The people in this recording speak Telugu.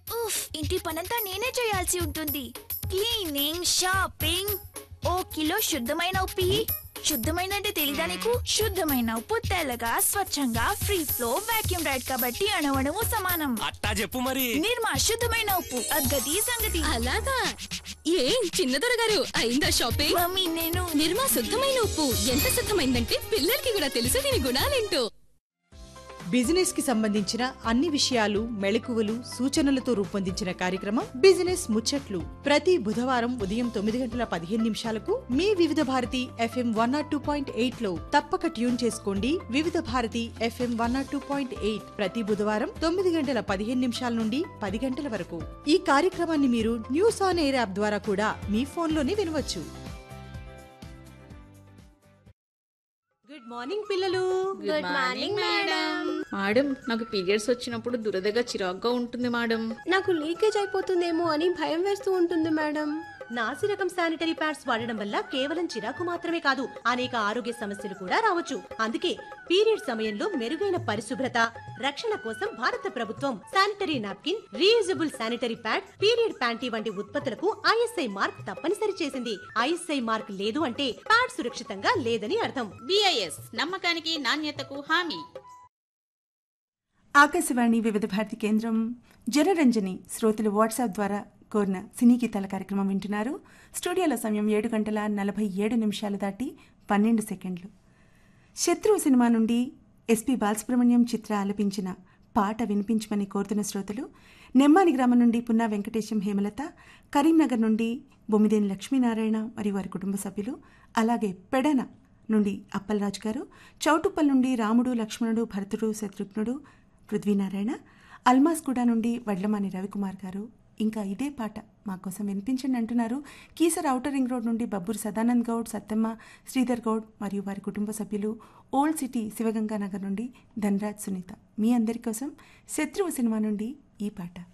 ఉఫ్ ఇంటి పనంతా నేనే చేయాల్సి ఉంటుంది క్లీనింగ్ షాపింగ్ ఓ కిలో శుద్ధమైన ఉప్పి శుద్ధమైన అంటే తెలీదా నీకు శుద్ధమైన ఉప్పు తెల్లగా స్వచ్ఛంగా ఫ్రీ ఫ్లో వాక్యూమ్ రైడ్ కాబట్టి అణవణము సమానం అట్టా చెప్పు మరి నిర్మా శుద్ధమైన ఉప్పు అద్గతి సంగతి అలాగా ఏం చిన్నదొర గారు అయిందా షాపింగ్ మమ్మీ నేను నిర్మా శుద్ధమైన ఉప్పు ఎంత శుద్ధమైందంటే పిల్లలకి కూడా తెలుసు దీని గుణాలేంటో బిజినెస్ కి సంబంధించిన అన్ని విషయాలు మెళకువలు సూచనలతో రూపొందించిన కార్యక్రమం బిజినెస్ ముచ్చట్లు ప్రతి బుధవారం ఉదయం తొమ్మిది గంటల పదిహేను నిమిషాలకు మీ Vividh Bharati F M one naught two point eight లో తప్పక ట్యూన్ చేసుకోండి Vividh Bharati F M one naught two point eight ప్రతి బుధవారం తొమ్మిది గంటల పదిహేను నిమిషాల నుండి పది గంటల వరకు ఈ కార్యక్రమాన్ని మీరు న్యూస్ ఆన్ ఎయిర్ యాప్ ద్వారా కూడా మీ ఫోన్లోనే వినవచ్చు గుడ్ మార్నింగ్ పిల్లలు గుడ్ మార్నింగ్ మేడం మేడం నాకు పీరియడ్స్ వచ్చినప్పుడు దురదగా చిరాగ్గా ఉంటుంది మేడం నాకు లీకేజ్ అయిపోతుందేమో అని భయం వేస్తూ ఉంటుంది మేడం నాసి రకం శానిటరీ ప్యాడ్స్ వాడడం వల్ల కేవలం చిరాకు మాత్రమే కాదు అనేక ఆరోగ్య సమస్యలు కూడా రావచ్చు అందుకే పీరియడ్ సమయంలో మెరుగైన పరిశుభ్రత రక్షణ కోసం భారత ప్రభుత్వం sanitary napkin reusable sanitary pad period panty వంటి ఉత్పత్తులకు ఐఎస్ఐ మార్క్ తప్పనిసరి చేసింది ఐఎస్ఐ మార్క్ లేదు అంటే ప్యాడ్ సురక్షితంగా లేదని అర్థం బిఐఎస్ నమ్మకానికి నాణ్యతకు హామీ ఆకాశవాణి వివిధ భారతి కేంద్రం జనరంజని శ్రోతలు వాట్సాప్ ద్వారా కోరిన సినీ గీతాల కార్యక్రమం వింటున్నారు స్టూడియోలో సమయం ఏడు గంటల నలభై ఏడు నిమిషాలు దాటి పన్నెండు సెకండ్లు శత్రువు సినిమా నుండి ఎస్పి బాలసుబ్రహ్మణ్యం చిత్ర ఆలపించిన పాట వినిపించమని కోరుతున్న శ్రోతలు నెమ్మాని గ్రామం నుండి పున్నా వెంకటేశం హేమలత కరీంనగర్ నుండి బొమ్మిదేని లక్ష్మీనారాయణ మరియు వారి కుటుంబ సభ్యులు అలాగే పెడన నుండి అప్పలరాజు గారు చౌటుప్పల్ నుండి రాముడు లక్ష్మణుడు భరతుడు శత్రుఘ్నుడు పృథ్వీనారాయణ అల్మాస్గూడ నుండి వడ్లమాని రవికుమార్ గారు ఇంకా ఇదే పాట మా కోసం వినిపించండి అంటున్నారు కీసర్ ఔటర్ రింగ్ రోడ్ నుండి బబ్బూరు సదానంద్ గౌడ్ సత్తమ్మ శ్రీధర్ గౌడ్ మరియు వారి కుటుంబ సభ్యులు ఓల్డ్ సిటీ శివగంగా నగర్ నుండి ధనరాజ్ సునీత మీ అందరి కోసం శత్రువు సినిమా నుండి ఈ పాట